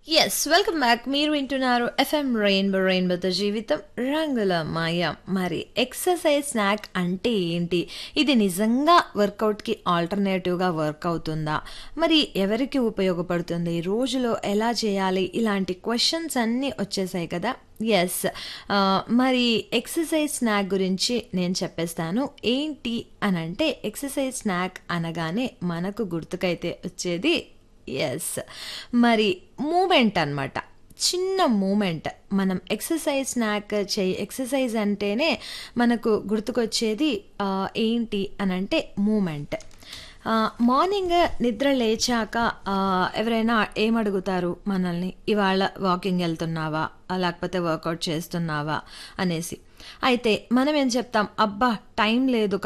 yes welcome back మీరు వింటున్నారు FM rainbow రెయిన్బోతో జీవితం రంగుల మాయ మరి ఎక్సర్సైజ్ స్నాక్ అంటే ఏంటి ఇది నిజంగా వర్కౌట్కి ఆల్టర్నేటివ్గా వర్క్ అవుతుందా మరి ఎవరికి ఉపయోగపడుతుంది రోజులో ఎలా చేయాలి ఇలాంటి క్వశ్చన్స్ అన్నీ వచ్చేసాయి కదా ఎస్ మరి ఎక్సర్సైజ్ స్నాక్ గురించి నేను చెప్పేస్తాను ఏంటి అని అంటే ఎక్సర్సైజ్ స్నాక్ అనగానే మనకు గుర్తుకైతే వచ్చేది ఎస్ మరి మూమెంట్ అనమాట చిన్న మూమెంట్ మనం ఎక్సర్సైజ్ స్నాక్ చేయి ఎక్సర్సైజ్ అంటేనే మనకు గుర్తుకొచ్చేది ఆ, ఏంటి అని అంటే మూమెంట్ మార్నింగ్ నిద్ర లేచాక ఆ, ఎవరైనా ఏమడుగుతారు మనల్ని ఇవాళ వాకింగ్ వెళ్తున్నావా ఆ, లేకపోతే వర్కౌట్ చేస్తున్నావా అనేసి అయితే మనం ఏం చెప్తాం అబ్బా టైం లేదు